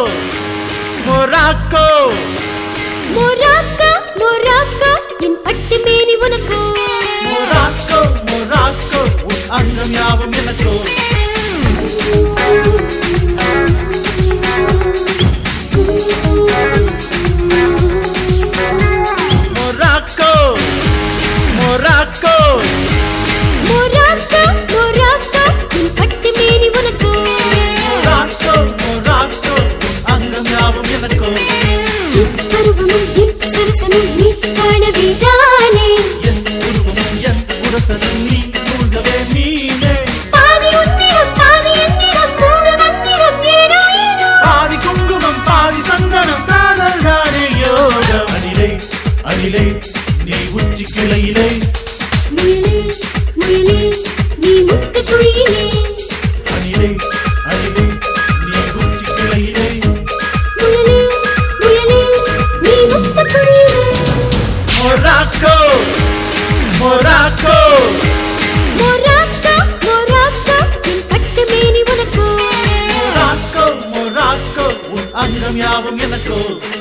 Morocco மொராக்கா மொராக்கா என் பட்டு மேனி உனக்கு மொராக்கோ மொராக்கோ உன் அங்கம் யாவும் எனக்கோ மொராக்கோ மொராக்கோ மொராக்கா மொராக்கா என் பட்டு மேனி உனக்கு மொராக்கோ மொராக்கோ உன் அங்கம் யாவும் எனக்கோ என் பருவமும் என் சரசமும் நீ காணவிதானே என் உருவமும் என் உரசலும் நீ மூழ்கவே மீனே பாதி உன்னிடம் பாதி என்னிடம் மூடு மந்திரம் ஏனோ ஏனோ பாதி குங்குமம் பாதி சந்தனம் காதல் தானே யோகம் அணிலே அணிலே நீ உச்சி கிளையிலே முயலே முயலே நீ முத்து குழியிலே அணிலே அணிலே நீ உச்சி கிளையிலே முயலே முயலே நீ முத்து குழியிலே மொராக்கோ மொராக்கோ மொராக்கா மொராக்கா என் பட்டு மேனி உனக்கு மொராக்கோ மொராக்கோ உன் அங்கம் யாவும் எனக்கோ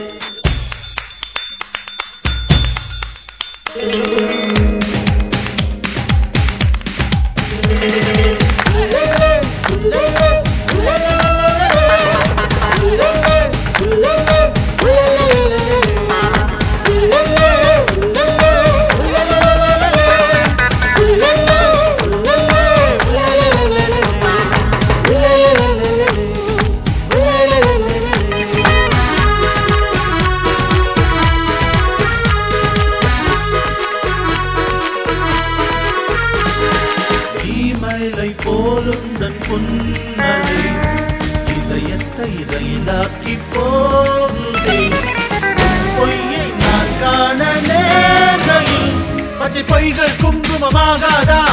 தீமலை போலும் தன் புன்னகை இதயத்தை ரயிலாக்கி போகுதே பொய்யை நான் காண நேர்கையில் பச்சை பொய்கள் குங்குமமாகாதா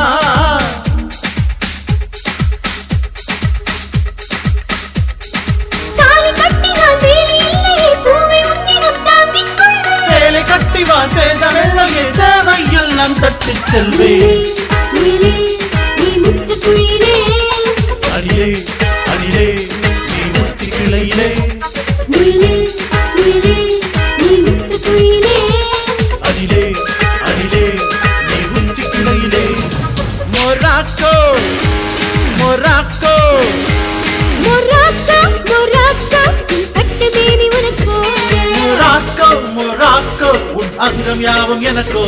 தாலி கட்டினால் வேலி இல்லையே பூவை உன்னிடம் தாங்கிக் கொள்வேன் சேலை கட்டி வா சேதமெல்லையே தேவையில் நான் தட்டிச் செல்வே முயலே நீ முத்து குழியிலே அடிலே அடிலே நீ முத்தி கிளையிலே முயலே முயலே நீ முத்து குழியிலே அடிலே அடிலே நீ உச்சி கிளையிலே மொராக்கோ மொராக்கோ மொராக்கா மொராக்கா உன் பட்டு மேனி உனக்கோ மொராக்கோ மொராக்கோ உன் அங்கம் யாவும் எனக்கோ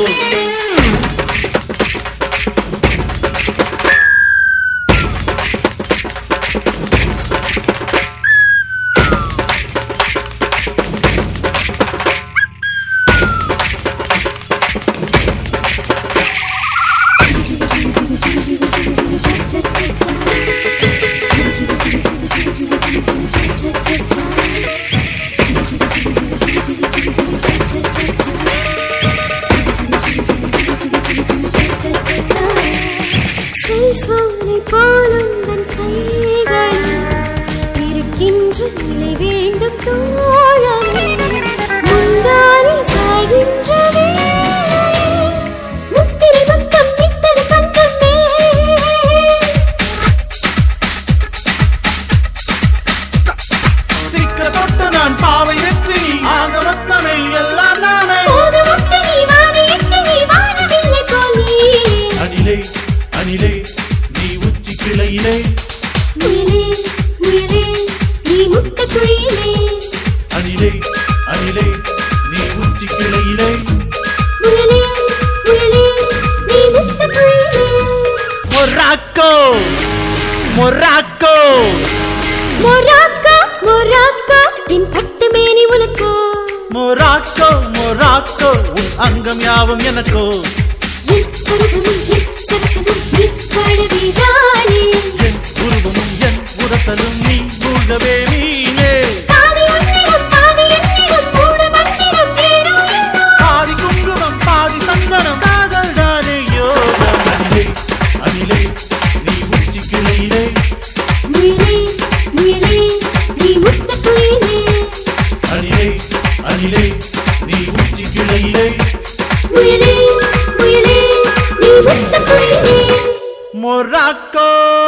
செல்போனை போலும் தன் கைகள் இருக்கின்ற நிலை வேண்டும் தோழமே முந்தானை சாய்கின்ற வேளையில் முத்திரை முத்தம் விட்டது தங்கமே சிக்க தொட்டு நான் பாவை வெற்றி ஆக மொத்தமே எல்லாம் நானே போது முட்டு நீ வாடி எட்டு நீ வாழவில்லை போல் நீ அணிலே அணிலே நீ உச்சி கிளையிலே முயலே முயலே நீ முத்த குழியிலே அணிலே அணிலே நீ உச்சி கிளையிலே முயலே முயலே நீ முத்த குழியிலே மொராக்கோ மொராக்கோ மொராக்கா மொராக்கா என் பட்டு மேனி உனக்கு மொராக்கோ மொராக்கோ உன் அங்கம் யாவும் எனக்கோ என் பருவமும் என் சரசமும் நீ வாழவிதானே என் உருவமும் என் உரசலும் நீ மூழ்கவே நீனே பாதி உன்னிடம் பாதி என்னிடம் மூடு மந்திரம் ஏனோ ஏனோ பாதி குங்குமம் பாதி சந்தனம் காதல் தானே யோகம் அணிலே அணிலே நீ உச்சி கிளையிலே முயலே முயலே நீ முத்த குழியிலே அணிலே அணிலே நீ உச்சி கிளையிலே முயலே முயலே நீ முத்த குழியிலே மொராக்கோ